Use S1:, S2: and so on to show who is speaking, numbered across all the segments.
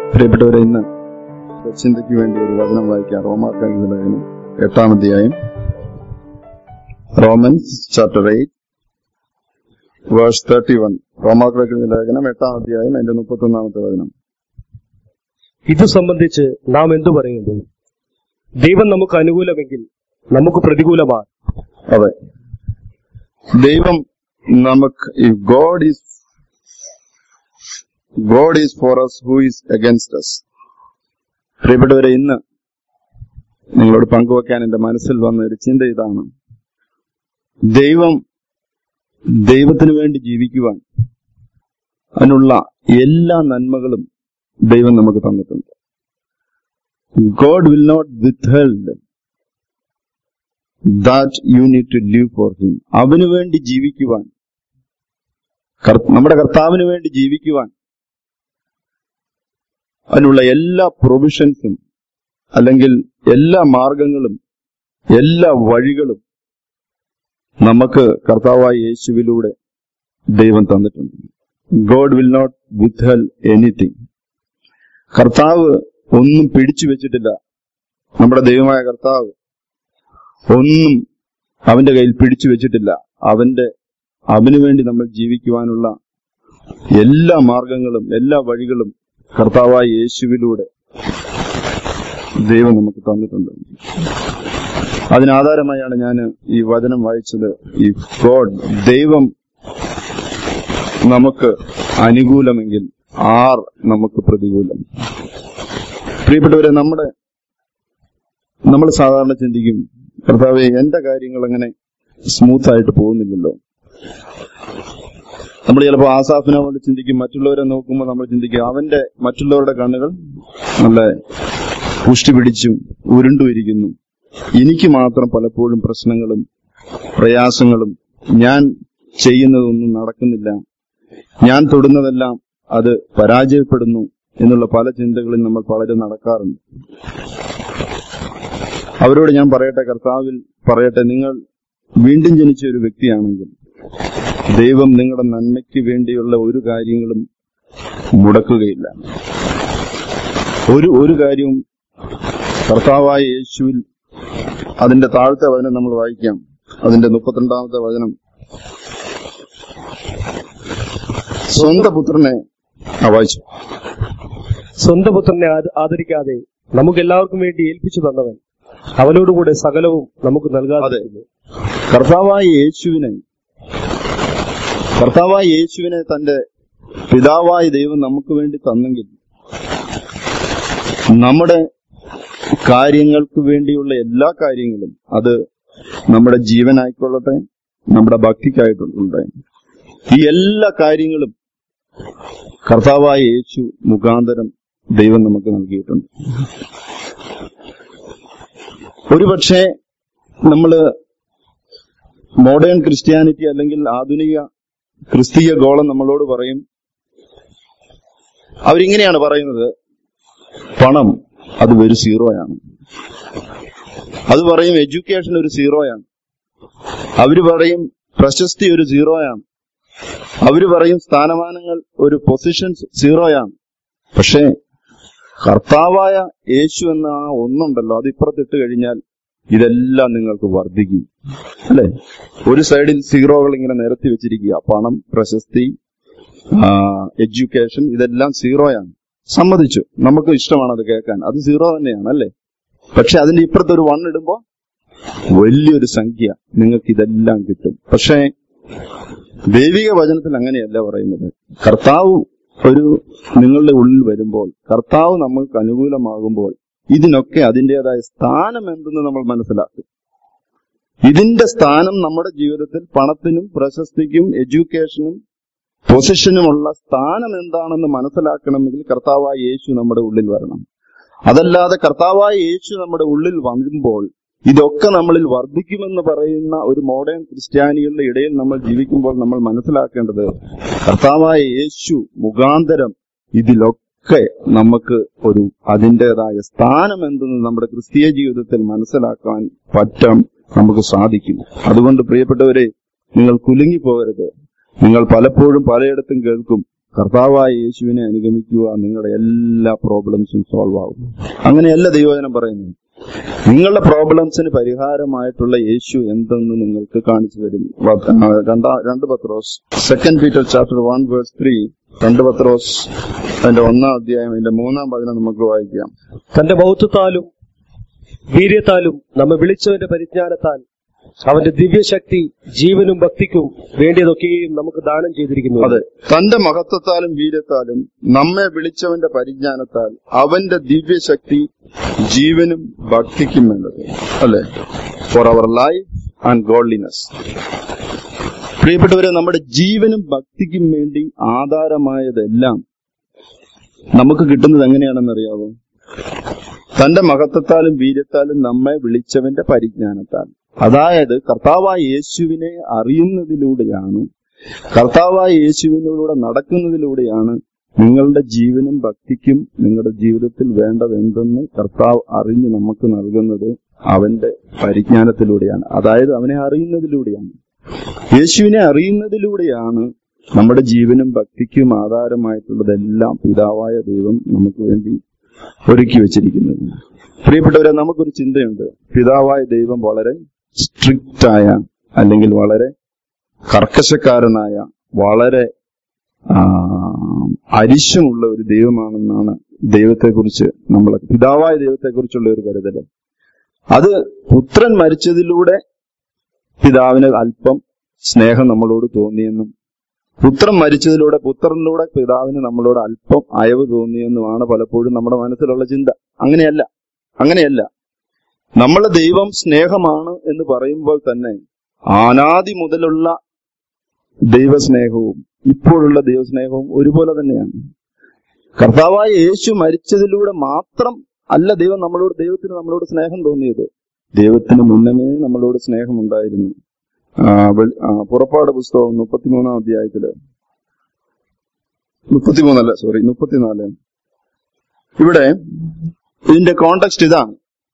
S1: പ്രിയപ്പെട്ടവരെ ഇന്ന് ചിന്തയ്ക്ക് വേണ്ടി ഒരു വചനം വായിക്കാം റോമാക്കാരുടെ ലേഖനം എട്ടാം അധ്യായം Romans chapter eight verse thirty one റോമാക്കാരുടെ ലേഖനം എട്ടാം അധ്യായം എന്റെ മുപ്പത്തി ഒന്നാമത്തെ വചനം
S2: ഇത് സംബന്ധിച്ച് നാം എന്തു പറയുന്നു ദൈവം നമുക്ക് അനുകൂലമെങ്കിൽ നമുക്ക് പ്രതികൂലമാണ്
S1: അതെ ദൈവം നമുക്ക് God is God is for us who is against us പ്രിയപ്പെട്ടവരെ ഇന്ന് നിങ്ങളോട് പങ്കുവെക്കാൻ എന്റെ മനസ്സിൽ വന്ന ഒരു ചിന്ത ഇതാണ് ദൈവം ദൈവത്തിന് വേണ്ടി ജീവിക്കുവാൻ അതിനുള്ള എല്ലാ നന്മകളും ദൈവം നമുക്ക് തന്നിട്ടുണ്ട് God will not withheld that you need to live for him അവന് വേണ്ടി ജീവിക്കുവാൻ കർ- നമ്മുടെ കർത്താവിന് വേണ്ടി ജീവിക്കുവാൻ അതിനുള്ള എല്ലാ പ്രൊവിഷൻസും അല്ലെങ്കിൽ എല്ലാ മാർഗങ്ങളും എല്ലാ വഴികളും നമുക്ക് കർത്താവായ യേശുവിലൂടെ ദൈവം തന്നിട്ടുണ്ട് God will not withhold anything കർത്താവ് ഒന്നും പിടിച്ചു വെച്ചിട്ടില്ല നമ്മുടെ ദൈവമായ കർത്താവ് ഒന്നും അവന്റെ കയ്യിൽ പിടിച്ചു വെച്ചിട്ടില്ല അവന്റെ അവന് വേണ്ടി നമ്മൾ ജീവിക്കുവാനുള്ള എല്ലാ മാർഗങ്ങളും എല്ലാ വഴികളും കർത്താവായ യേശുവിലൂടെ ദൈവം നമുക്ക് തന്നിട്ടുണ്ട് അതിനാധാരമായാണ് ഞാൻ ഈ വചനം വായിച്ചത് ഈ ഗോഡ് ദൈവം നമുക്ക് അനുകൂലമെങ്കിൽ ആർ നമുക്ക് പ്രതികൂലം പ്രിയപ്പെട്ടവരെ നമ്മുടെ നമ്മൾ സാധാരണ ചിന്തിക്കും കർത്താവെ എന്റെ കാര്യങ്ങൾ അങ്ങനെ സ്മൂത്ത് ആയിട്ട് പോകുന്നില്ലല്ലോ നമ്മൾ ചിലപ്പോൾ ആസാഫിനെ കൊണ്ട് ചിന്തിക്കും മറ്റുള്ളവരെ നോക്കുമ്പോൾ നമ്മൾ ചിന്തിക്കും അവന്റെ മറ്റുള്ളവരുടെ കണ്ണുകൾ നല്ല പുഷ്ടി പിടിച്ചും ഉരുണ്ടുമിരിക്കുന്നു എനിക്ക് മാത്രം പലപ്പോഴും പ്രശ്നങ്ങളും പ്രയാസങ്ങളും ഞാൻ ചെയ്യുന്നതൊന്നും നടക്കുന്നില്ല ഞാൻ തൊടുന്നതെല്ലാം അത് പരാജയപ്പെടുന്നു എന്നുള്ള പല ചിന്തകളിൽ നമ്മൾ പലരും നടക്കാറുണ്ട് അവരോട് ഞാൻ പറയട്ടെ കർത്താവിൽ പറയട്ടെ നിങ്ങൾ വീണ്ടും ജനിച്ച ഒരു വ്യക്തിയാണെങ്കിൽ ദൈവം നിങ്ങളുടെ നന്മയ്ക്ക് വേണ്ടിയുള്ള ഒരു കാര്യങ്ങളും മുടക്കുകയില്ല ഒരു ഒരു കാര്യവും കർത്താവായ യേശുവിൽ അതിന്റെ താഴത്തെ വചനം നമ്മൾ വായിക്കാം അതിന്റെ മുപ്പത്തിരണ്ടാമത്തെ വചനം സ്വന്തം പുത്രനെ ആ വായിച്ചു
S2: സ്വന്തം പുത്രനെ ആദ- ആദരിക്കാതെ നമുക്ക് എല്ലാവർക്കും വേണ്ടി ഏൽപ്പിച്ചു തന്നവൻ അവനോടുകൂടെ സകലവും നമുക്ക് നൽകാതെ
S1: അതെ. കർത്താവായ യേശുവിനെ കർത്താവായ യേശുവിനെ തന്റെ പിതാവായ ദൈവം നമുക്ക് വേണ്ടി തന്നെങ്കിൽ നമ്മുടെ കാര്യങ്ങൾക്ക് വേണ്ടിയുള്ള എല്ലാ കാര്യങ്ങളും അത് നമ്മുടെ ജീവനായിക്കൊള്ളട്ടെ നമ്മുടെ ഭക്തിക്കായിട്ടുള്ളട്ടെ ഈ എല്ലാ കാര്യങ്ങളും കർത്താവായ യേശു മുഖാന്തരം ദൈവം നമുക്ക് നൽകിയിട്ടുണ്ട് ഒരുപക്ഷെ നമ്മള് മോഡേൺ ക്രിസ്ത്യാനിറ്റി അല്ലെങ്കിൽ ആധുനിക ക്രിസ്തീയ ഗോളം നമ്മളോട് പറയും അവരിങ്ങനെയാണ് പറയുന്നത് പണം അത് ഒരു സീറോയാണ് അത് പറയും എഡ്യൂക്കേഷൻ ഒരു സീറോയാണ് അവര് പറയും പ്രശസ്തി ഒരു സീറോയാണ് അവര് പറയും സ്ഥാനമാനങ്ങൾ ഒരു പൊസിഷൻസ് സീറോയാണ് പക്ഷേ കർത്താവായ യേശു എന്ന ആ ഒന്നുണ്ടല്ലോ അത് ഇപ്പുറത്തിട്ട് കഴിഞ്ഞാൽ ഇതെല്ലാം നിങ്ങൾക്ക് വർദ്ധിക്കും അല്ലെ ഒരു സൈഡിൽ സീറോകൾ ഇങ്ങനെ നിരത്തി വെച്ചിരിക്കുക പണം പ്രശസ്തി എഡ്യൂക്കേഷൻ ഇതെല്ലാം സീറോയാണ് സമ്മതിച്ചു നമുക്ക് ഇഷ്ടമാണ് അത് കേൾക്കാൻ അത് സീറോ തന്നെയാണ് അല്ലെ പക്ഷെ അതിന്റെ ഇപ്പുറത്ത് ഒരു വൺ ഇടുമ്പോ വലിയൊരു സംഖ്യ നിങ്ങൾക്ക് ഇതെല്ലാം കിട്ടും പക്ഷേ ദൈവിക വചനത്തിൽ അങ്ങനെയല്ല പറയുന്നത് കർത്താവ് ഒരു നിങ്ങളുടെ ഉള്ളിൽ വരുമ്പോൾ കർത്താവ് നമുക്ക് അനുകൂലമാകുമ്പോൾ ഇതിനൊക്കെ അതിൻ്റെതായ സ്ഥാനം എന്തെന്ന് നമ്മൾ മനസ്സിലാക്കും ഇതിന്റെ സ്ഥാനം നമ്മുടെ ജീവിതത്തിൽ പണത്തിനും പ്രശസ്തിക്കും എഡ്യൂക്കേഷനും പൊസിഷനുമുള്ള സ്ഥാനം എന്താണെന്ന് മനസ്സിലാക്കണമെങ്കിൽ കർത്താവായ യേശു നമ്മുടെ ഉള്ളിൽ വരണം അതല്ലാതെ കർത്താവായ യേശു നമ്മുടെ ഉള്ളിൽ വരുമ്പോൾ ഇതൊക്കെ നമ്മളിൽ വർദ്ധിക്കുമെന്ന് പറയുന്ന ഒരു മോഡേൺ ക്രിസ്ത്യാനികളുടെ ഇടയിൽ നമ്മൾ ജീവിക്കുമ്പോൾ നമ്മൾ മനസ്സിലാക്കേണ്ടത് കർത്താവായ യേശു മുഖാന്തരം ഇതിലൊക്കെ നമുക്ക് ഒരു അതിൻ്റെതായ സ്ഥാനം എന്തെന്ന് നമ്മുടെ ക്രിസ്തീയ ജീവിതത്തിൽ മനസ്സിലാക്കാൻ പറ്റാൻ നമുക്ക് സാധിക്കും അതുകൊണ്ട് പ്രിയപ്പെട്ടവരെ നിങ്ങൾ കുലുങ്ങിപ്പോകരുത് നിങ്ങൾ പലപ്പോഴും പലയിടത്തും കേൾക്കും കർത്താവായ യേശുവിനെ അനുഗമിക്കുക നിങ്ങളുടെ എല്ലാ പ്രോബ്ലംസും സോൾവ് ആവും അങ്ങനെയല്ല ദൈവജനം പറയുന്നത് നിങ്ങളുടെ പ്രോബ്ലംസിന് പരിഹാരമായിട്ടുള്ള യേശു എന്തെന്ന് നിങ്ങൾക്ക് കാണിച്ചു തരും വ- ആ, രണ്ടാ രണ്ട് Pathros second Peter chapter one verse three രണ്ട് പത്രോസ് അതിന്റെ ഒന്നാം അധ്യായം അതിന്റെ മൂന്നാം പതിനെ നമുക്ക് വായിക്കാം
S2: തന്റെ ബൗദ്ധത്താലും വീര്യത്താലും നമ്മെ വിളിച്ചവന്റെ പരിജ്ഞാനത്താൽ അവന്റെ ദിവ്യശക്തി ജീവനും ഭക്തിക്കും വേണ്ടിയതൊക്കെയും നമുക്ക് ദാനം ചെയ്തിരിക്കുന്നു
S1: അതെ തന്റെ മഹത്വത്താലും വീര്യത്താലും നമ്മെ വിളിച്ചവന്റെ പരിജ്ഞാനത്താൽ അവന്റെ ദിവ്യശക്തി ജീവനും ഭക്തിക്കും വേണ്ടത് അല്ലെ for our life and godliness പ്രിയപ്പെട്ടവരെ നമ്മുടെ ജീവനും ഭക്തിക്കും വേണ്ടി ആധാരമായതെല്ലാം നമുക്ക് കിട്ടുന്നത് എങ്ങനെയാണെന്ന് അറിയാവോ തന്റെ മഹത്വത്താലും വീര്യത്താലും നമ്മെ വിളിച്ചവന്റെ പരിജ്ഞാനത്താൽ അതായത് കർത്താവായ യേശുവിനെ അറിയുന്നതിലൂടെയാണ് കർത്താവായ യേശുവിനോടുകൂടെ നടക്കുന്നതിലൂടെയാണ് നിങ്ങളുടെ ജീവനും ഭക്തിക്കും നിങ്ങളുടെ ജീവിതത്തിൽ വേണ്ടത് എന്തെന്ന് കർത്താവ് അറിഞ്ഞ് നമുക്ക് നൽകുന്നത് അവന്റെ പരിജ്ഞാനത്തിലൂടെയാണ് അതായത് അവനെ അറിയുന്നതിലൂടെയാണ് യേശുവിനെ അറിയുന്നതിലൂടെയാണ് നമ്മുടെ ജീവനും ഭക്തിക്കും ആധാരമായിട്ടുള്ളതെല്ലാം പിതാവായ ദൈവം നമുക്ക് വേണ്ടി ഒരുക്കി വെച്ചിരിക്കുന്നത് പ്രിയപ്പെട്ടവരെ നമുക്കൊരു ചിന്തയുണ്ട് പിതാവായ ദൈവം വളരെ സ്ട്രിക്റ്റ് ആയ അല്ലെങ്കിൽ വളരെ കർക്കശക്കാരനായ വളരെ ആ, അരിശമുള്ള ഒരു ദൈവമാണെന്നാണ് ദൈവത്തെക്കുറിച്ച് നമ്മൾ പിതാവായ ദൈവത്തെക്കുറിച്ചുള്ള ഒരു കരുതല് അത് പുത്രൻ മരിച്ചതിലൂടെ പിതാവിന് അല്പം സ്നേഹം നമ്മളോട് തോന്നിയെന്നും പുത്രൻ മരിച്ചതിലൂടെ പുത്രനിലൂടെ പിതാവിന് നമ്മളോട് അല്പം അയവ് തോന്നിയെന്നുമാണ് പലപ്പോഴും നമ്മുടെ മനസ്സിലുള്ള ചിന്ത അങ്ങനെയല്ല അങ്ങനെയല്ല നമ്മളെ ദൈവം സ്നേഹമാണ് എന്ന് പറയുമ്പോൾ തന്നെ അനാദി മുതലുള്ള ദൈവസ്നേഹവും ഇപ്പോഴുള്ള ദൈവസ്നേഹവും ഒരുപോലെ തന്നെയാണ് കർത്താവായ യേശു മരിച്ചതിലൂടെ മാത്രം അല്ല ദൈവം നമ്മളോട് ദൈവത്തിന് നമ്മളോട് സ്നേഹം തോന്നിയത് ദൈവത്തിന് മുന്നമേ നമ്മളോട് സ്നേഹമുണ്ടായിരുന്നു ആ, വെൾ- ആ, പുറപ്പാട് പുസ്തകം മുപ്പത്തിമൂന്നാം അധ്യായത്തില് മുപ്പത്തിമൂന്നല്ല സോറി മുപ്പത്തിനാല് ഇവിടെ ഇതിന്റെ കോണ്ടക്സ്റ്റ് ഇതാണ്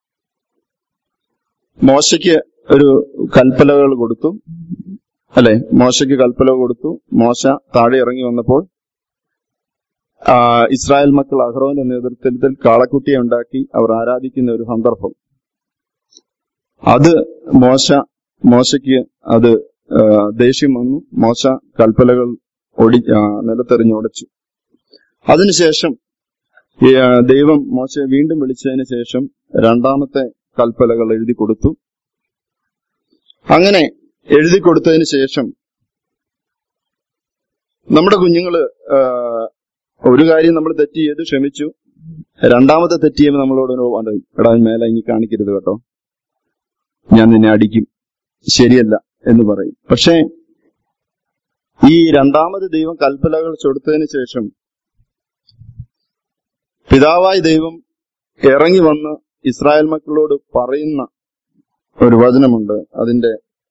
S1: മോശയ്ക്ക് ഒരു കൽപ്പലകൾ കൊടുത്തു അല്ലെ മോശയ്ക്ക് കൽപ്പല കൊടുത്തു മോശ താഴെ ഇറങ്ങി വന്നപ്പോൾ ആ, ഇസ്രായേൽ മക്കൾ അഹ്റോന്റെ നേതൃത്വത്തിൽ കാളക്കുട്ടിയെ ഉണ്ടാക്കി അവർ ആരാധിക്കുന്ന ഒരു സന്ദർഭം അത് മോശ മോശയ്ക്ക് അത് ആ, ദേഷ്യം വന്നു മോശ കൽപ്പലകൾ ഒടി ആ, നിലത്തെറിഞ്ഞുടച്ചു അതിനുശേഷം ഈ, ആ, ദൈവം മോശയെ വീണ്ടും വിളിച്ചതിന് ശേഷം രണ്ടാമത്തെ കൽപ്പലകൾ എഴുതി കൊടുത്തു അങ്ങനെ എഴുതി കൊടുത്തതിന് ശേഷം നമ്മുടെ കുഞ്ഞുങ്ങള് ആ, ഒരു കാര്യം നമ്മൾ തെറ്റ് ചെയ്ത് ക്ഷമിച്ചു രണ്ടാമത്തെ തെറ്റ് ചെയ്യുമ്പോൾ നമ്മളോട് ഒരു പറയും, എടാ മേലെ ഇനി കാണിക്കരുത് കേട്ടോ ഞാൻ നിന്നെ അടിക്കും ശരിയല്ല എന്ന് പറയും പക്ഷേ ഈ രണ്ടാമത് ദൈവം കൽപ്പലകൾ ചൊടുത്തതിന് ശേഷം പിതാവായ ദൈവം ഇറങ്ങി വന്ന് ഇസ്രായേൽ മക്കളോട് പറയുന്ന ഒരു വചനമുണ്ട് അതിന്റെ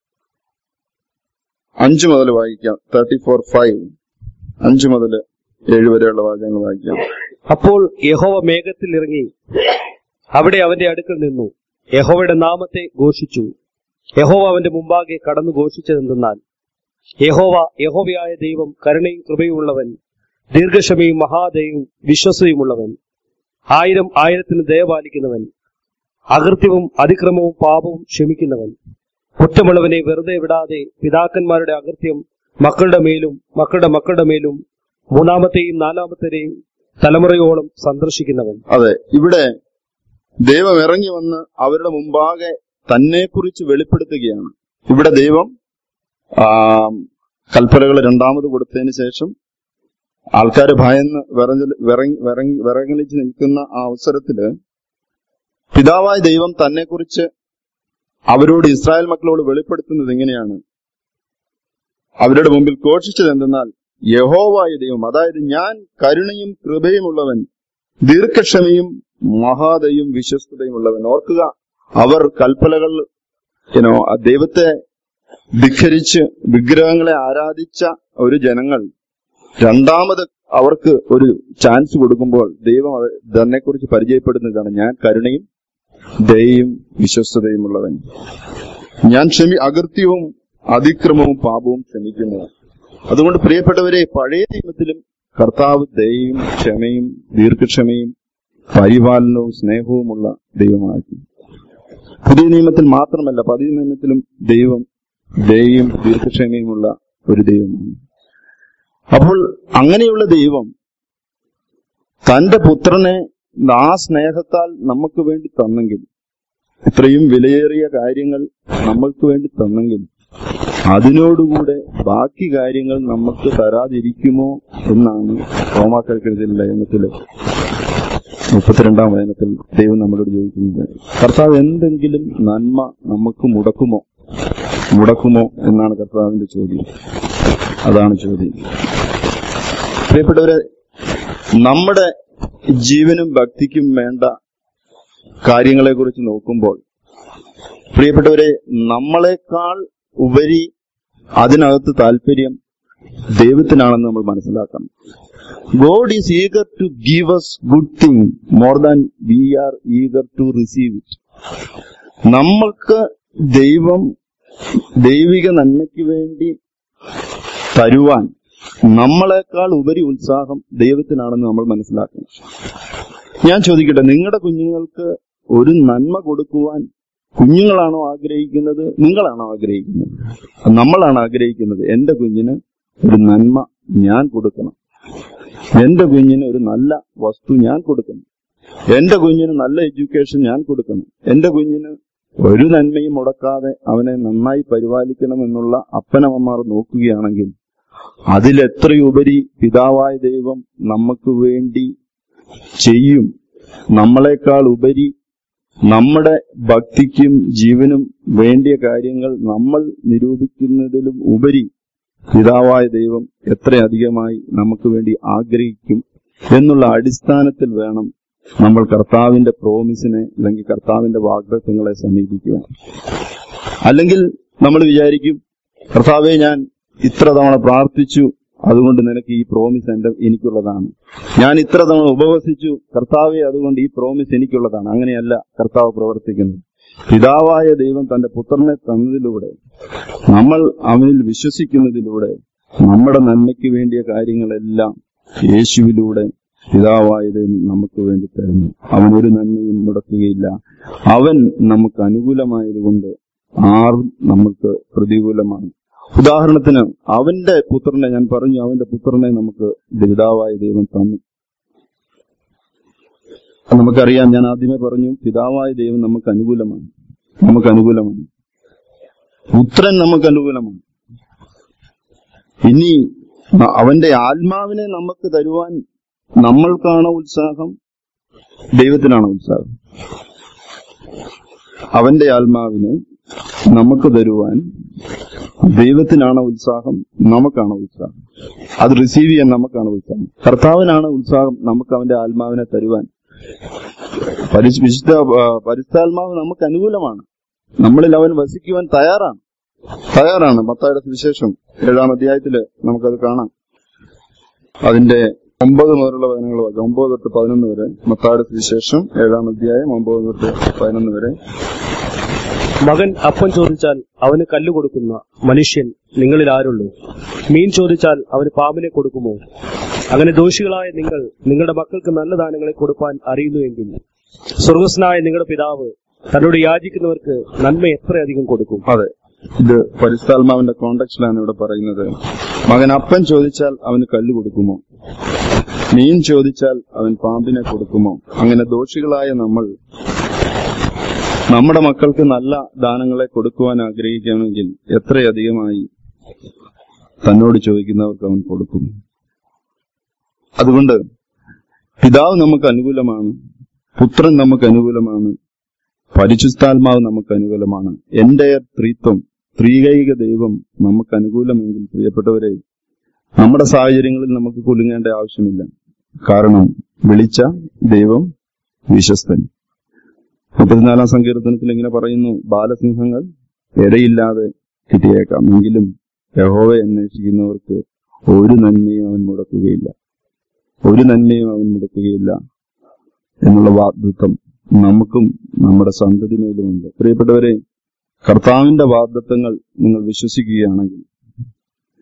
S1: അഞ്ചു മുതൽ വായിക്കാം തേർട്ടി ഫോർ ഫൈവ് അഞ്ചു മുതൽ ഏഴ് വരെയുള്ള വാചകങ്ങൾ വായിക്കാം
S2: അപ്പോൾ യഹോവ മേഘത്തിൽ ഇറങ്ങി അവിടെ അവന്റെ അടുക്കൽ നിന്നു യഹോവയുടെ നാമത്തെ ഘോഷിച്ചു യഹോവ അവന്റെ മുമ്പാകെ കടന്നു ഘോഷിച്ചതെന്തെന്നാൽ യഹോവ യഹോവയായ ദൈവം കരുണയും കൃപയുമുള്ളവൻ ദീർഘക്ഷമയും മഹാദയും വിശ്വസയുമുള്ളവൻ ആയിരം ആയിരത്തിന് ദയപാലിക്കുന്നവൻ അകൃത്യവും അതിക്രമവും പാപവും ക്ഷമിക്കുന്നവൻ കുറ്റമുള്ളവനെ വെറുതെ വിടാതെ പിതാക്കന്മാരുടെ അകൃത്യം മക്കളുടെ മേലും മക്കളുടെ മക്കളുടെ മേലും മൂന്നാമത്തെയും നാലാമത്തെയും തലമുറയോളം സന്ദർശിക്കുന്നവൻ
S1: അതെ ഇവിടെ ദൈവം ഇറങ്ങി വന്ന് അവരുടെ മുമ്പാകെ തന്നെക്കുറിച്ച് വെളിപ്പെടുത്തുകയാണ് ഇവിടെ ദൈവം ആ, കൽപ്പനകൾ രണ്ടാമത് കൊടുത്തതിന് ശേഷം ആൾക്കാർ ഭയന്ന് വിറഞ്ഞ് വിറങ്ങി വിറങ്ങി വിറങ്ങലിച്ച് നിൽക്കുന്ന ആ അവസരത്തില് പിതാവായ ദൈവം തന്നെക്കുറിച്ച് അവരോട് ഇസ്രായേൽ മക്കളോട് വെളിപ്പെടുത്തുന്നത് എങ്ങനെയാണ് അവരുടെ മുമ്പിൽ ഘോഷിച്ചത് എന്തെന്നാൽ യഹോവായ ദൈവം അതായത് ഞാൻ കരുണയും കൃപയുമുള്ളവൻ ദീർഘക്ഷമയും മഹാദയും വിശ്വസ്തതയും ഉള്ളവൻ ഓർക്കുക അവർ കൽപ്പലകൾ യുനോ ദൈവത്തെ ധിഖരിച്ച് വിഗ്രഹങ്ങളെ ആരാധിച്ച ഒരു ജനങ്ങൾ രണ്ടാമത് അവർക്ക് ഒരു ചാൻസ് കൊടുക്കുമ്പോൾ ദൈവം അവ- തന്നെക്കുറിച്ച് പരിചയപ്പെടുന്നതാണ് ഞാൻ കരുണയും ദയയും വിശ്വസ്തതയും ഉള്ളവൻ ഞാൻ ക്ഷമി അകൃത്യവും അതിക്രമവും പാപവും ക്ഷമിക്കുന്നു അതുകൊണ്ട് പ്രിയപ്പെട്ടവരെ പഴയ നിയമത്തിലും കർത്താവ് ദയയും ക്ഷമയും ദീർഘക്ഷമയും പരിപാലനവും സ്നേഹവുമുള്ള ദൈവമാക്കി പുതിയ നിയമത്തിൽ മാത്രമല്ല പതിയ നിയമത്തിലും ദൈവം ദയയും ദീർഘക്ഷമയുമുള്ള ഒരു ദൈവമാണ് അപ്പോൾ അങ്ങനെയുള്ള ദൈവം തന്റെ പുത്രനെ ആ സ്നേഹത്താൽ നമുക്ക് വേണ്ടി തന്നെങ്കിൽ ഇത്രയും വിലയേറിയ കാര്യങ്ങൾ നമ്മൾക്ക് വേണ്ടി തന്നെങ്കിൽ അതിനോടുകൂടെ ബാക്കി കാര്യങ്ങൾ നമുക്ക് തരാതിരിക്കുമോ എന്നാണ് റോമാക്കൽക്കെഴുതിയ ലേഖനത്തില് മുപ്പത്തിരണ്ടാം വചനത്തിൽ ദൈവം നമ്മളോട് ചോദിക്കുന്നത് കർത്താവ് എന്തെങ്കിലും നന്മ നമുക്ക് മുടക്കുമോ മുടക്കുമോ എന്നാണ് കർത്താവിന്റെ ചോദ്യം അതാണ് ചോദ്യം പ്രിയപ്പെട്ടവരെ നമ്മുടെ ജീവനും ഭക്തിക്കും വേണ്ട കാര്യങ്ങളെ കുറിച്ച് നോക്കുമ്പോൾ പ്രിയപ്പെട്ടവരെ നമ്മളെക്കാൾ ഉപരി അതിനകത്ത് താല്പര്യം ദൈവത്തിനാണെന്ന് നമ്മൾ മനസ്സിലാക്കണം God is eager to give us good thing more than we are eager to receive it നമ്മൾക്ക് ദൈവം ദൈവിക നന്മയ്ക്ക് വേണ്ടി തരുവാൻ നമ്മളെക്കാൾ ഉപരി ഉത്സാഹം ദൈവത്തിനാണെന്ന് നമ്മൾ മനസ്സിലാക്കണം ഞാൻ ചോദിക്കട്ടെ നിങ്ങളുടെ കുഞ്ഞുങ്ങൾക്ക് ഒരു നന്മ കൊടുക്കുവാൻ കുഞ്ഞുങ്ങളാണോ ആഗ്രഹിക്കുന്നത് നിങ്ങളാണോ ആഗ്രഹിക്കുന്നത് നമ്മളാണ് ആഗ്രഹിക്കുന്നത് എന്റെ കുഞ്ഞിന് ഒരു നന്മ ഞാൻ കൊടുക്കണം എന്റെ കുഞ്ഞിന് ഒരു നല്ല വസ്തു ഞാൻ കൊടുക്കണം എന്റെ കുഞ്ഞിന് നല്ല എഡ്യൂക്കേഷൻ ഞാൻ കൊടുക്കണം എന്റെ കുഞ്ഞിന് ഒരു നന്മയും മുടക്കാതെ അവനെ നന്നായി പരിപാലിക്കണം എന്നുള്ള അപ്പനമ്മമാർ നോക്കുകയാണെങ്കിൽ അതിലെത്രയുപരി പിതാവായ ദൈവം നമുക്ക് വേണ്ടി ചെയ്യും നമ്മളെക്കാൾ ഉപരി നമ്മുടെ ഭക്തിക്കും ജീവനും വേണ്ടിയ കാര്യങ്ങൾ നമ്മൾ നിരൂപിക്കുന്നതിലും ഉപരി പിതാവായ ദൈവം എത്രയധികമായി നമുക്ക് വേണ്ടി ആഗ്രഹിക്കും എന്നുള്ള അടിസ്ഥാനത്തിൽ വേണം നമ്മൾ കർത്താവിന്റെ പ്രോമിസിനെ അല്ലെങ്കിൽ കർത്താവിന്റെ വാഗ്ദത്വങ്ങളെ സമീപിക്കുവാൻ അല്ലെങ്കിൽ നമ്മൾ വിചാരിക്കും കർത്താവെ ഞാൻ ഇത്ര തവണ പ്രാർത്ഥിച്ചു അതുകൊണ്ട് നിനക്ക് ഈ പ്രോമിസ് എന്റെ എനിക്കുള്ളതാണ് ഞാൻ ഇത്ര തവണ ഉപവസിച്ചു കർത്താവെ അതുകൊണ്ട് ഈ പ്രോമിസ് എനിക്കുള്ളതാണ് അങ്ങനെയല്ല കർത്താവ് പ്രവർത്തിക്കുന്നത് പിതാവായ ദൈവം തന്റെ പുത്രനെ തന്നതിലൂടെ നമ്മൾ അവനിൽ വിശ്വസിക്കുന്നതിലൂടെ നമ്മുടെ നന്മയ്ക്ക് വേണ്ടിയ കാര്യങ്ങളെല്ലാം യേശുവിലൂടെ പിതാവായ ദൈവം നമുക്ക് വേണ്ടി തരുന്നു അവൻ ഒരു നന്മയും മുടക്കുകയില്ല അവൻ നമുക്ക് അനുകൂലമായതുകൊണ്ട് ആറും നമുക്ക് പ്രതികൂലമാണ് ഉദാഹരണത്തിന് അവന്റെ പുത്രനെ ഞാൻ പറഞ്ഞു അവന്റെ പുത്രനെ നമുക്ക് പിതാവായ ദൈവം തന്നു നമുക്കറിയാം ഞാൻ ആദ്യമേ പറഞ്ഞു പിതാവായ ദൈവം നമുക്ക് അനുകൂലമാണ് നമുക്ക് അനുകൂലമാണ് പുത്രൻ നമുക്ക് അനുകൂലമാണ് ഇനി അവന്റെ ആത്മാവിനെ നമുക്ക് തരുവാൻ നമ്മൾക്കാണോ ഉത്സാഹം ദൈവത്തിനാണോ ഉത്സാഹം അവന്റെ ആത്മാവിനെ നമുക്ക് തരുവാൻ ദൈവത്തിനാണ് ഉത്സാഹം നമുക്കാണ് ഉത്സാഹം അത് റിസീവ് ചെയ്യാൻ നമുക്കാണ് ഉത്സാഹം കർത്താവിനാണ് ഉത്സാഹം നമുക്ക് അവന്റെ ആത്മാവിനെ തരുവാൻ പരിശ് വിശുദ്ധ ആ, പരിശുദ്ധാത്മാവ് നമുക്ക് അനുകൂലമാണ് നമ്മളിൽ അവൻ വസിക്കുവാൻ തയ്യാറാണ് തയ്യാറാണ് മത്തായുടെ സുവിശേഷം ഏഴാം അധ്യായത്തില് നമുക്കത് കാണാം അതിന്റെ ഒമ്പത് മുതലുള്ള വചനങ്ങൾ വായിക്കാം ഒമ്പത് തൊട്ട് പതിനൊന്ന് വരെ മത്തായുടെ സുവിശേഷം ഏഴാം അധ്യായം ഒമ്പത് തൊട്ട് പതിനൊന്ന് വരെ
S2: മകൻ അപ്പം ചോദിച്ചാൽ അവന് കല്ല് കൊടുക്കുന്ന മനുഷ്യൻ നിങ്ങളിൽ ആരുള്ളൂ മീൻ ചോദിച്ചാൽ അവന് പാമ്പിനെ കൊടുക്കുമോ അങ്ങനെ ദോഷികളായ നിങ്ങൾ നിങ്ങളുടെ മക്കൾക്ക് നല്ല ദാനങ്ങളെ കൊടുപ്പാൻ അറിയുന്നുവെങ്കിൽ സ്വർഗസ്നായ നിങ്ങളുടെ പിതാവ് തന്നോട് യാചിക്കുന്നവർക്ക് നന്മ എത്രയധികം കൊടുക്കും
S1: അതെ ഇത് പരിസ്ഥാത്മാവിന്റെ കോണ്ടക്സ്റ്റിലാണ് ഇവിടെ പറയുന്നത് മകൻ അപ്പൻ ചോദിച്ചാൽ അവന് കല്ല് കൊടുക്കുമോ മീൻ ചോദിച്ചാൽ അവൻ പാമ്പിനെ കൊടുക്കുമോ അങ്ങനെ ദോഷികളായ നമ്മൾ നമ്മുടെ മക്കൾക്ക് നല്ല ദാനങ്ങളെ കൊടുക്കുവാൻ ആഗ്രഹിക്കുകയാണെങ്കിൽ എത്രയധികമായി തന്നോട് ചോദിക്കുന്നവർക്ക് അവൻ കൊടുക്കും അതുകൊണ്ട് പിതാവ് നമുക്ക് അനുകൂലമാണ് പുത്രൻ നമുക്ക് അനുകൂലമാണ് പരിശുദ്ധാത്മാവ് നമുക്ക് അനുകൂലമാണ് എന്റെ ത്രിത്വം ത്രീകൈക ദൈവം നമുക്ക് അനുകൂലമെങ്കിൽ പ്രിയപ്പെട്ടവരെ നമ്മുടെ സാഹചര്യങ്ങളിൽ നമുക്ക് കുലുങ്ങേണ്ട ആവശ്യമില്ല കാരണം വിളിച്ച ദൈവം വിശ്വസ്തൻ മുപ്പത്തിനാലാം സങ്കീർത്തനത്തിൽ ഇങ്ങനെ പറയുന്നു ബാലസിംഹങ്ങൾ ഇടയില്ലാതെ കിട്ടിയേക്കാം എങ്കിലും യഹോവയെ അന്വേഷിക്കുന്നവർക്ക് ഒരു നന്മയും അവൻ മുടക്കുകയില്ല ഒരു നന്മയും അവൻ മുടക്കുകയില്ല എന്നുള്ള വാഗ്ദത്വം നമുക്കും നമ്മുടെ സന്തതിമേലുമുണ്ട് പ്രിയപ്പെട്ടവരെ കർത്താവിന്റെ വാഗ്ദത്വങ്ങൾ നിങ്ങൾ വിശ്വസിക്കുകയാണെങ്കിൽ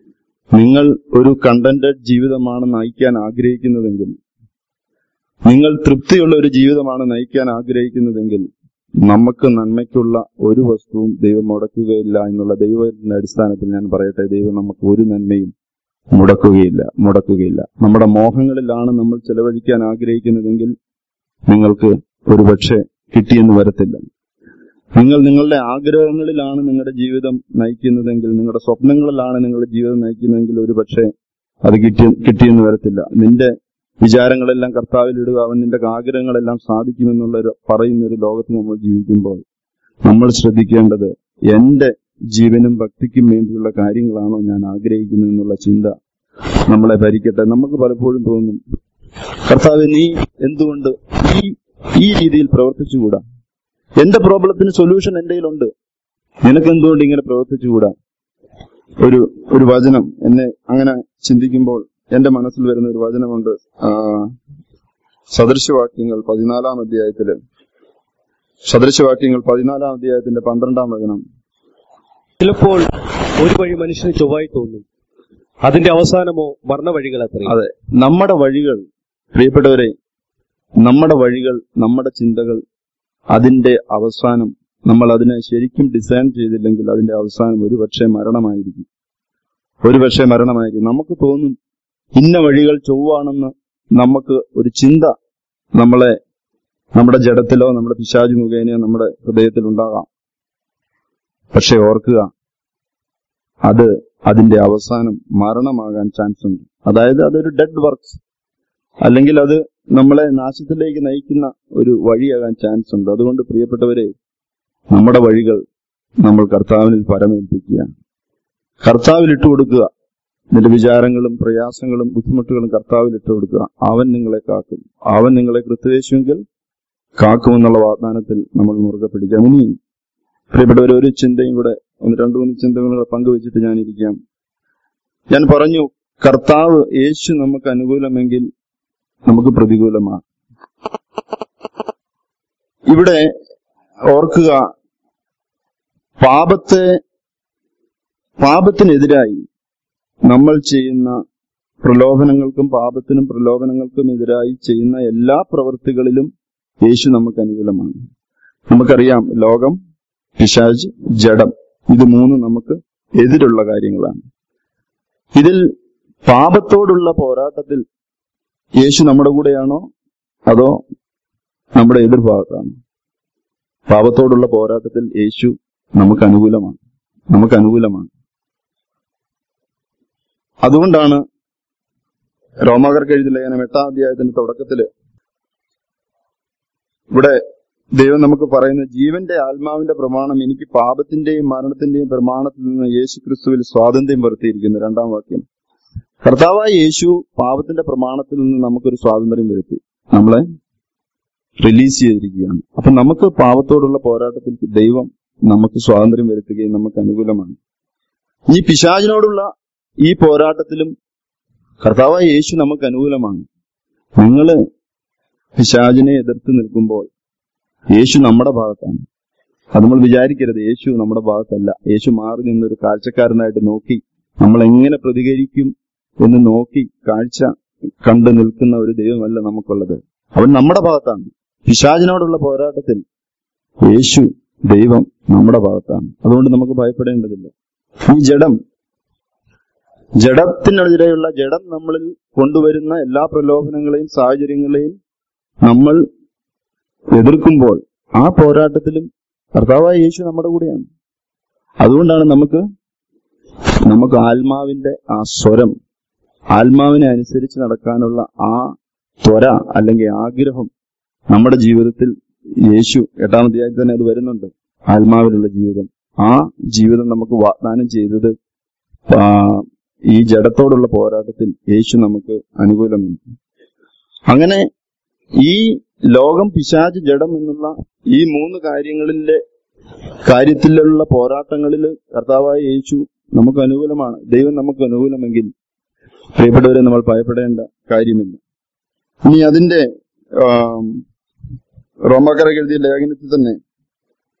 S1: നിങ്ങൾ ഒരു കണ്ടന്റഡ് ജീവിതമാണ് നയിക്കാൻ ആഗ്രഹിക്കുന്നതെങ്കിൽ നിങ്ങൾ തൃപ്തിയുള്ള ഒരു ജീവിതമാണ് നയിക്കാൻ ആഗ്രഹിക്കുന്നതെങ്കിൽ നമുക്ക് നന്മയ്ക്കുള്ള ഒരു വസ്തുവും ദൈവം മുടക്കുകയില്ല എന്നുള്ള ദൈവത്തിന്റെ അടിസ്ഥാനത്തിൽ ഞാൻ പറയട്ടെ ദൈവം നമുക്ക് ഒരു നന്മയും മുടക്കുകയില്ല മുടക്കുകയില്ല നമ്മുടെ മോഹങ്ങളിലാണ് നമ്മൾ ചെലവഴിക്കാൻ ആഗ്രഹിക്കുന്നതെങ്കിൽ നിങ്ങൾക്ക് ഒരുപക്ഷെ കിട്ടിയെന്ന് വരത്തില്ല നിങ്ങൾ നിങ്ങളുടെ ആഗ്രഹങ്ങളിലാണ് നിങ്ങളുടെ ജീവിതം നയിക്കുന്നതെങ്കിൽ നിങ്ങളുടെ സ്വപ്നങ്ങളിലാണ് നിങ്ങളുടെ ജീവിതം നയിക്കുന്നതെങ്കിൽ ഒരുപക്ഷെ അത് കിട്ടി കിട്ടിയെന്ന് വരത്തില്ല നിന്റെ വിചാരങ്ങളെല്ലാം കർത്താവിലിടുക അവൻ നിന്റെ ആഗ്രഹങ്ങളെല്ലാം സാധിക്കുമെന്നുള്ള ഒരു പറയുന്ന ഒരു ലോകത്ത് നമ്മൾ ജീവിക്കുമ്പോൾ നമ്മൾ ശ്രദ്ധിക്കേണ്ടത് എന്റെ ജീവനും ഭക്തിക്കും വേണ്ടിയുള്ള കാര്യങ്ങളാണോ ഞാൻ ആഗ്രഹിക്കുന്നത് എന്നുള്ള ചിന്ത നമ്മളെ ഭരിക്കട്ടെ നമുക്ക് പലപ്പോഴും തോന്നും കർത്താവ് നീ എന്തുകൊണ്ട് ഈ ഈ രീതിയിൽ പ്രവർത്തിച്ചുകൂടാ എന്റെ പ്രോബ്ലത്തിന് സൊല്യൂഷൻ എന്റെ കയ്യിലുണ്ട് നിനക്ക് എന്തുകൊണ്ട് ഇങ്ങനെ പ്രവർത്തിച്ചുകൂടാ ഒരു ഒരു വചനം എന്നെ അങ്ങനെ ചിന്തിക്കുമ്പോൾ എന്റെ മനസ്സിൽ വരുന്ന ഒരു വചനമുണ്ട് ആ, സദൃശവാക്യങ്ങൾ പതിനാലാം അധ്യായത്തില് സദൃശവാക്യങ്ങൾ പതിനാലാം അധ്യായത്തിന്റെ പന്ത്രണ്ടാം വചനം
S2: ചിലപ്പോൾ ഒരു വഴി മനുഷ്യന് ചൊവ്വായി തോന്നും അതിന്റെ അവസാനമോ മരണവഴികൾ അത്രയും
S1: അതെ നമ്മുടെ വഴികൾ പ്രിയപ്പെട്ടവരെ നമ്മുടെ വഴികൾ നമ്മുടെ ചിന്തകൾ അതിന്റെ അവസാനം നമ്മൾ അതിനെ ശരിക്കും ഡിസൈൻ ചെയ്തില്ലെങ്കിൽ അതിന്റെ അവസാനം ഒരുപക്ഷെ മരണമായിരിക്കും ഒരുപക്ഷെ മരണമായിരിക്കും നമുക്ക് തോന്നും ഇന്ന വഴികൾ ചൊവ്വാണെന്ന് നമുക്ക് ഒരു ചിന്ത നമ്മളെ നമ്മുടെ ജഡത്തിലോ നമ്മുടെ പിശാചു മുഖേനയോ നമ്മുടെ ഹൃദയത്തിൽ ഉണ്ടാകാം പക്ഷെ ഓർക്കുക അത് അതിന്റെ അവസാനം മരണമാകാൻ ചാൻസ് ഉണ്ട് അതായത് അതൊരു ഡെഡ് വർക്ക്സ് അല്ലെങ്കിൽ അത് നമ്മളെ നാശത്തിലേക്ക് നയിക്കുന്ന ഒരു വഴിയാകാൻ ചാൻസ് ഉണ്ട് അതുകൊണ്ട് പ്രിയപ്പെട്ടവരെ നമ്മുടെ വഴികൾ നമ്മൾ കർത്താവിനിൽ പരമേൽപ്പിക്കുക കർത്താവിൽ ഇട്ട് കൊടുക്കുക നിന്റെ വിചാരങ്ങളും പ്രയാസങ്ങളും ബുദ്ധിമുട്ടുകളും കർത്താവിൽ ഇട്ട് കൊടുക്കുക അവൻ നിങ്ങളെ കാക്കും അവൻ നിങ്ങളെ കൃത്യവേശുവെങ്കിൽ കാക്കുമെന്നുള്ള വാഗ്ദാനത്തിൽ നമ്മൾ മുറുകെ പിടിക്കാം ഇനി പ്രിയപ്പെട്ടവർ ഒരു ചിന്തയും കൂടെ ഒന്ന് രണ്ടു മൂന്ന് ചിന്തകളും കൂടെ പങ്കുവെച്ചിട്ട് ഞാൻ ഇരിക്കാം ഞാൻ പറഞ്ഞു കർത്താവ് യേശു നമുക്ക് അനുകൂലമെങ്കിൽ നമുക്ക് പ്രതികൂലമാണ് ഇവിടെ ഓർക്കുക പാപത്തെ പാപത്തിനെതിരായി നമ്മൾ ചെയ്യുന്ന പ്രലോഭനങ്ങൾക്കും പാപത്തിനും പ്രലോഭനങ്ങൾക്കും എതിരായി ചെയ്യുന്ന എല്ലാ പ്രവൃത്തികളിലും യേശു നമുക്ക് അനുകൂലമാണ് നമുക്കറിയാം ലോകം പിശാജ് ജഡം ഇത് മൂന്നും നമുക്ക് എതിരുള്ള കാര്യങ്ങളാണ് ഇതിൽ പാപത്തോടുള്ള പോരാട്ടത്തിൽ യേശു നമ്മുടെ കൂടെയാണോ അതോ നമ്മുടെ എതിർഭാഗത്താണോ പാപത്തോടുള്ള പോരാട്ടത്തിൽ യേശു നമുക്ക് അനുകൂലമാണ് നമുക്ക് അനുകൂലമാണ് അതുകൊണ്ടാണ് റോമാകർക്ക് എഴുതിയ ലേഖനം എട്ടാം അധ്യായത്തിന്റെ തുടക്കത്തില് ഇവിടെ ദൈവം നമുക്ക് പറയുന്ന ജീവന്റെ ആത്മാവിന്റെ പ്രമാണം എനിക്ക് പാപത്തിന്റെയും മരണത്തിന്റെയും പ്രമാണത്തിൽ നിന്ന് യേശു ക്രിസ്തുവിൽ സ്വാതന്ത്ര്യം വരുത്തിയിരിക്കുന്നു രണ്ടാം വാക്യം കർത്താവായ യേശു പാപത്തിന്റെ പ്രമാണത്തിൽ നിന്ന് നമുക്കൊരു സ്വാതന്ത്ര്യം വരുത്തി നമ്മളെ റിലീസ് ചെയ്തിരിക്കുകയാണ് അപ്പൊ നമുക്ക് പാപത്തോടുള്ള പോരാട്ടത്തിൽ ദൈവം നമുക്ക് സ്വാതന്ത്ര്യം വരുത്തുകയും നമുക്ക് അനുകൂലമാണ് ഈ പിശാചിനോടുള്ള ഈ പോരാട്ടത്തിലും കർത്താവായ യേശു നമുക്ക് അനുകൂലമാണ് നിങ്ങള് പിശാചിനെ എതിർത്ത് നിൽക്കുമ്പോൾ യേശു നമ്മുടെ ഭാഗത്താണ് അത് നമ്മൾ വിചാരിക്കരുത് യേശു നമ്മുടെ ഭാഗത്തല്ല യേശു മാറി നിന്നൊരു കാഴ്ചക്കാരനായിട്ട് നോക്കി നമ്മൾ എങ്ങനെ പ്രതികരിക്കും എന്ന് നോക്കി കാഴ്ച കണ്ടു നിൽക്കുന്ന ഒരു ദൈവമല്ല നമുക്കുള്ളത് അവൻ നമ്മുടെ ഭാഗത്താണ് പിശാചിനോടുള്ള പോരാട്ടത്തിൽ യേശു ദൈവം നമ്മുടെ ഭാഗത്താണ് അതുകൊണ്ട് നമുക്ക് ഭയപ്പെടേണ്ടതില്ല ഈ ജഡം ജഡത്തിനെതിരെയുള്ള ജഡം നമ്മളിൽ കൊണ്ടുവരുന്ന എല്ലാ പ്രലോഭനങ്ങളെയും സാഹചര്യങ്ങളെയും നമ്മൾ എതിർക്കുമ്പോൾ ആ പോരാട്ടത്തിലും കർത്താവായ യേശു നമ്മുടെ കൂടെയാണ് അതുകൊണ്ടാണ് നമുക്ക് നമുക്ക് ആത്മാവിന്റെ ആ സ്വരം ആത്മാവിനെ അനുസരിച്ച് നടക്കാനുള്ള ആ ത്വര അല്ലെങ്കിൽ ആഗ്രഹം നമ്മുടെ ജീവിതത്തിൽ യേശു എട്ടാം അധ്യായത്തിൽ തന്നെ അത് വരുന്നുണ്ട് ആത്മാവിലുള്ള ജീവിതം ആ ജീവിതം നമുക്ക് വാഗ്ദാനം ചെയ്തത് ആ, ഈ ജഡത്തോടുള്ള പോരാട്ടത്തിൽ യേശു നമുക്ക് അനുകൂലമാണ് അങ്ങനെ ഈ ലോകം പിശാച് ജഡം എന്നുള്ള ഈ മൂന്ന് കാര്യങ്ങളിലെ കാര്യത്തിലുള്ള പോരാട്ടങ്ങളിൽ കർത്താവായ യേശു നമുക്ക് അനുകൂലമാണ് ദൈവം നമുക്ക് അനുകൂലമെങ്കിൽ പ്രിയപ്പെട്ടവരെ നമ്മൾ ഭയപ്പെടേണ്ട കാര്യമില്ല ഇനി അതിന്റെ ആം, റോമാക്കാരൊക്കെ എഴുതിയ ലേഖനത്തിൽ തന്നെ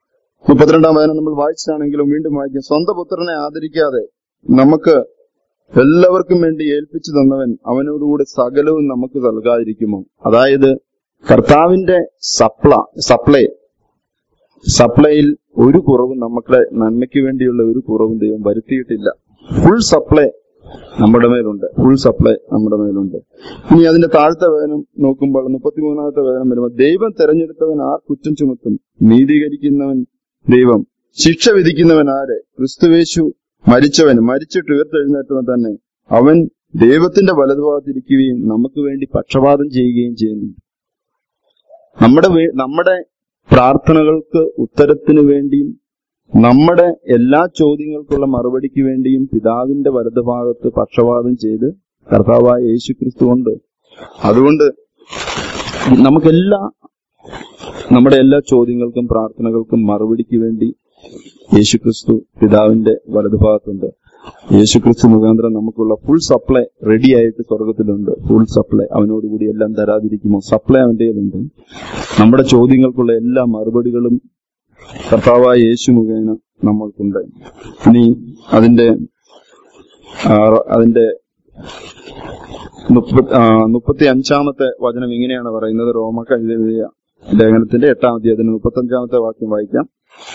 S1: മുപ്പത്തിരണ്ടാം വചനം നമ്മൾ വായിച്ചാണെങ്കിലും വീണ്ടും വായിക്കും സ്വന്തം പുത്രനെ ആദരിക്കാതെ നമുക്ക് എല്ലാവർക്കും വേണ്ടി ഏൽപ്പിച്ചു തന്നവൻ അവനോടുകൂടി സകലവും നമുക്ക് നൽകാതിരിക്കുമോ അതായത് കർത്താവിന്റെ സപ്ല സപ്ലൈ സപ്ലൈയിൽ ഒരു കുറവും നമ്മുടെ നന്മയ്ക്ക് വേണ്ടിയുള്ള ഒരു കുറവും ദൈവം വരുത്തിയിട്ടില്ല ഫുൾ സപ്ലൈ നമ്മുടെ മേലുണ്ട് ഫുൾ സപ്ലൈ നമ്മുടെ മേലുണ്ട് ഇനി അതിന്റെ താഴത്തെ വേദനം നോക്കുമ്പോൾ മുപ്പത്തിമൂന്നാമത്തെ വേദനം വരുമ്പോൾ ദൈവം തെരഞ്ഞെടുത്തവൻ ആർ കുറ്റം ചുമത്തും നീതീകരിക്കുന്നവൻ ദൈവം ശിക്ഷ വിധിക്കുന്നവൻ ആര് ക്രിസ്തുവേശു മരിച്ചവൻ മരിച്ചിട്ട് ഉയർത്തെഴുന്നേറ്റവൻ തന്നെ അവൻ ദൈവത്തിന്റെ വലതുഭാഗത്തിരിക്കുകയും നമുക്ക് വേണ്ടി പക്ഷപാതം ചെയ്യുകയും ചെയ്യുന്നു നമ്മുടെ വേ- നമ്മുടെ പ്രാർത്ഥനകൾക്ക് ഉത്തരത്തിന് വേണ്ടിയും നമ്മുടെ എല്ലാ ചോദ്യങ്ങൾക്കുള്ള മറുപടിക്ക് വേണ്ടിയും പിതാവിന്റെ വലതുഭാഗത്ത് പക്ഷപാതം ചെയ്ത് കർത്താവായ യേശു ക്രിസ്തു ഉണ്ട് അതുകൊണ്ട് നമുക്കെല്ലാ നമ്മുടെ എല്ലാ ചോദ്യങ്ങൾക്കും പ്രാർത്ഥനകൾക്കും മറുപടിക്ക് വേണ്ടി യേശുക്രിസ്തു പിതാവിന്റെ വലതുഭാഗത്തുണ്ട് യേശുക്രിസ്തു മുഖാന്തരം നമുക്കുള്ള ഫുൾ സപ്ലൈ റെഡി ആയിട്ട് സ്വർഗത്തിലുണ്ട് ഫുൾ സപ്ലൈ അവനോടുകൂടി എല്ലാം തരാതിരിക്കുമോ സപ്ലൈ അവന്റെ കയ്യിലുണ്ട് നമ്മുടെ ചോദ്യങ്ങൾക്കുള്ള എല്ലാ മറുപടികളും കർത്താവായ യേശു മുഖേന നമ്മൾക്കുണ്ട് ഇനി അതിന്റെ ആ, അതിന്റെ മുപ്പത്തി ആ, മുപ്പത്തി അഞ്ചാമത്തെ വചനം ഇങ്ങനെയാണ് പറയുന്നത് റോമക്ക എഴുതിയ ലേഖനത്തിന്റെ എട്ടാം അധ്യായത്തിന് മുപ്പത്തി അഞ്ചാമത്തെ വാക്യം വായിക്കാം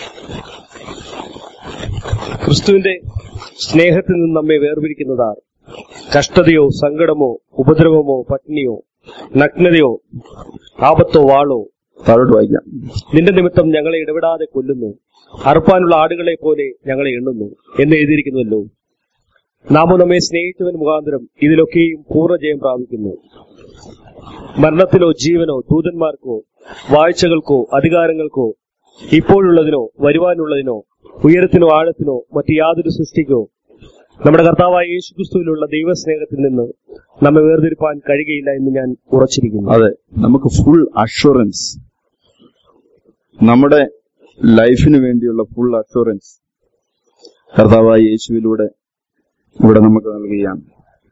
S2: ക്രിസ്തുവിന്റെ സ്നേഹത്തിൽ നിന്ന് നമ്മെ വേർപിരിക്കുന്നതാർ കഷ്ടതയോ സങ്കടമോ ഉപദ്രവമോ പട്ടിണിയോ നഗ്നതയോ ആപത്തോ വാളോ
S1: താഴോട്ട് വായിക്കാം
S2: നിന്റെ നിമിത്തം ഞങ്ങളെ ഇടപെടാതെ കൊല്ലുന്നു അറുപ്പാനുള്ള ആടുകളെ പോലെ ഞങ്ങളെ എണ്ണുന്നു എന്ന് എഴുതിയിരിക്കുന്നുവല്ലോ നാമോ നമ്മെ സ്നേഹിച്ചവൻ മുഖാന്തരം ഇതിലൊക്കെയും പൂർണ്ണജയം പ്രാപിക്കുന്നു മരണത്തിലോ ജീവനോ ദൂതന്മാർക്കോ വാഴ്ചകൾക്കോ അധികാരങ്ങൾക്കോ ഇപ്പോഴുള്ളതിനോ വരുവാനുള്ളതിനോ ഉയരത്തിനോ ആഴത്തിനോ മറ്റു യാതൊരു സൃഷ്ടിക്കോ നമ്മുടെ കർത്താവായ യേശുക്രിസ്തുവിലുള്ള ദൈവസ്നേഹത്തിൽ നിന്ന് നമ്മെ വേർതിരിപ്പാൻ കഴിയുകയില്ല എന്ന് ഞാൻ ഉറച്ചിരിക്കുന്നു
S1: അതെ നമുക്ക് ഫുൾ അഷുറൻസ് നമ്മുടെ ലൈഫിന് വേണ്ടിയുള്ള ഫുൾ അഷുറൻസ് കർത്താവായ യേശുവിലൂടെ ഇവിടെ നമുക്ക് നൽകുകയാണ്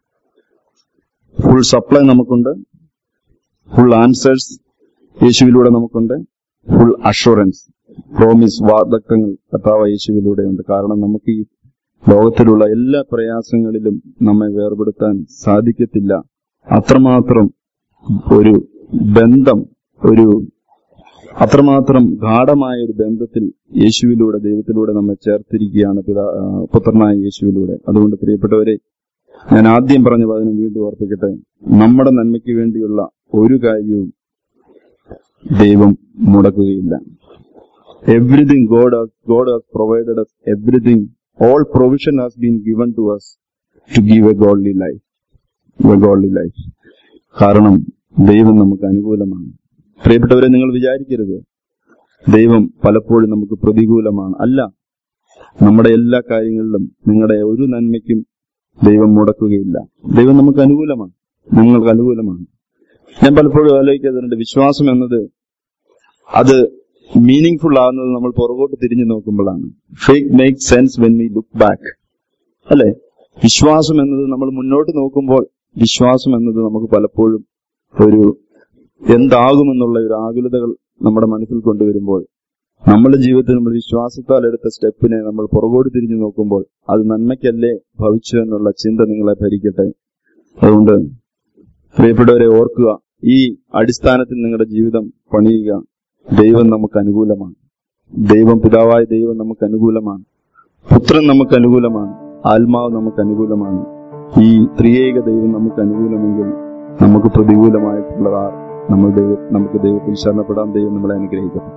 S1: ഫുൾ സപ്ലൈ നമുക്കുണ്ട് ഫുൾ ആൻസേഴ്സ് യേശുവിലൂടെ നമുക്കുണ്ട് ഫുൾ അഷുറൻസ് പ്രോമിസ് വാദക്കങ്ങൾ കർത്താവ് യേശുവിലൂടെയുണ്ട് കാരണം നമുക്ക് ഈ ലോകത്തിലുള്ള എല്ലാ പ്രയാസങ്ങളിലും നമ്മെ വേർപെടുത്താൻ സാധിക്കത്തില്ല അത്രമാത്രം ഒരു ബന്ധം ഒരു അത്രമാത്രം ഗാഠമായ ഒരു ബന്ധത്തിൽ യേശുവിലൂടെ ദൈവത്തിലൂടെ നമ്മെ ചേർത്തിരിക്കുകയാണ് പിതാ ആ, പുത്രനായ യേശുവിലൂടെ അതുകൊണ്ട് പ്രിയപ്പെട്ടവരെ ഞാൻ ആദ്യം പറഞ്ഞ വചനം വീണ്ടും ഓർപ്പിക്കട്ടെ നമ്മുടെ നന്മയ്ക്ക് വേണ്ടിയുള്ള ഒരു കാര്യവും ദൈവം മുടക്കുകയില്ല everything God God has provided us everything all provision has been given to us to give a godly life a godly life കാരണം ദൈവം നമുക്ക് അനുകൂലമാണ് പ്രിയപ്പെട്ടവരെ നിങ്ങൾ വിചാരിക്കരുത് ദൈവം പലപ്പോഴും നമുക്ക് പ്രതികൂലമാണ് അല്ല നമ്മുടെ എല്ലാ കാര്യങ്ങളിലും നിങ്ങളുടെ ഒരു നന്മയ്ക്കും ദൈവം മുടക്കുകയില്ല ദൈവം നമുക്ക് അനുകൂലമാണ് നിങ്ങൾക്ക് അനുകൂലമാണ് ഞാൻ പലപ്പോഴും ആലോചിക്കാറുണ്ട് വിശ്വാസം എന്നത് അത് മീനിങ് ഫുൾ ആകുന്നത് നമ്മൾ പുറകോട്ട് തിരിഞ്ഞു നോക്കുമ്പോഴാണ് faith make sense when we look back അല്ലെ വിശ്വാസം എന്നത് നമ്മൾ മുന്നോട്ട് നോക്കുമ്പോൾ വിശ്വാസം എന്നത് നമുക്ക് പലപ്പോഴും ഒരു എന്താകുമെന്നുള്ള ഒരു ആകുലതകൾ നമ്മുടെ മനസ്സിൽ കൊണ്ടുവരുമ്പോൾ നമ്മുടെ ജീവിതത്തിൽ നമ്മൾ വിശ്വാസത്താൽ എടുത്ത സ്റ്റെപ്പിനെ നമ്മൾ പുറകോട്ട് തിരിഞ്ഞു നോക്കുമ്പോൾ അത് നന്മയ്ക്കല്ലേ ഭവിച്ചു എന്നുള്ള ചിന്ത നിങ്ങളെ ഭരിക്കട്ടെ അതുകൊണ്ട് പ്രിയപ്പെട്ടവരെ ഓർക്കുക ഈ അടിസ്ഥാനത്തിൽ നിങ്ങളുടെ ജീവിതം പണിയുക ദൈവം നമുക്ക് അനുകൂലമാണ് ദൈവം പിതാവായ ദൈവം നമുക്ക് അനുകൂലമാണ് പുത്രൻ നമുക്ക് അനുകൂലമാണ് ആത്മാവ് നമുക്ക് അനുകൂലമാണ് ഈ ത്രിയേക ദൈവം നമുക്ക് അനുകൂലമെങ്കിൽ നമുക്ക് പ്രതികൂലമായിട്ടുള്ളതാ നമ്മൾ ദൈവ നമുക്ക് ദൈവത്തിൽ ശരണപ്പെടാൻ ദൈവം നമ്മളെ അനുഗ്രഹിക്കട്ടെ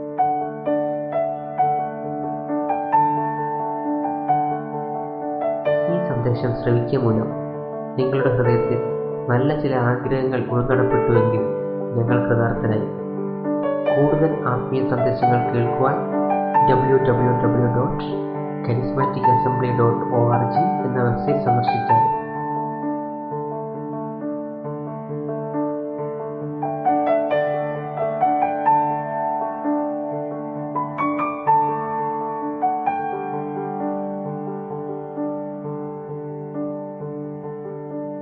S3: ഈ സന്ദേശം ശ്രവിക്കുക മൂലം നിങ്ങളുടെ ഹൃദയത്തിൽ നല്ല ചില ആഗ്രഹങ്ങൾ ഉൾക്കടപ്പെട്ടുവെങ്കിൽ ഞങ്ങൾ കൃതാർത്ഥരായി കൂടുതൽ ആത്മീയ സന്ദേശങ്ങൾ കേൾക്കുവാൻ W W W dot charismatic assembly dot O R G എന്ന വെബ്സൈറ്റ് സന്ദർശിച്ചാൽ